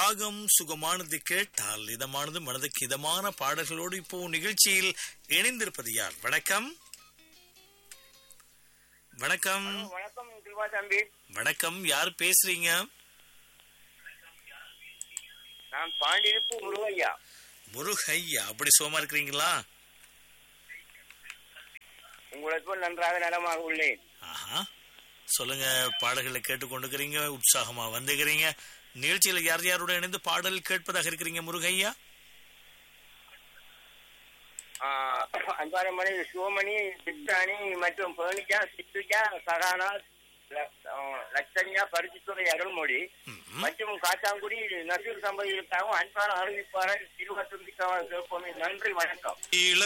ராகம் சுகமானது கேட்டால் இதமானது மனதுக்கு இதமான பாடல்களோடு இப்போ நிகழ்ச்சியில் இணைந்திருப்பது யார் வணக்கம் வணக்கம் வணக்கம் சில்வா தம்பி வணக்கம் யார் பேசுறீங்க நான் பாண்டிருப்பு முருகையா முருகையா அப்படி சுகமா இருக்கிறீங்களா உங்களை போல் நன்றாக நலமாக உள்ளேன் ஆஹா சொல்லுங்க பாடல்களை கேட்டுக்கொண்டுக்கிறீங்க உற்சாகமா வந்துக்கிறீங்க நிகழ்ச்சியில யார் யாரோட இணைந்து பாடல் கேட்பதாக இருக்கிறீங்க முருகையா ஆஹ், அன்பான மனைவி சிவமணி சித்தாணி மற்றும் பேணிக்கா சித்துக்கா சகானா ல- ஆஹ், லட்சண்யா பருத்தித்துறை அருள்மொழி ம்ம். மற்றும் காத்தாங்குடி நசீர் சம்பதிக்காகவும் அன்பான அறிவிப்பாளர் திருவத்துந்திக்காக கேட்போமே நன்றி வணக்கம் இள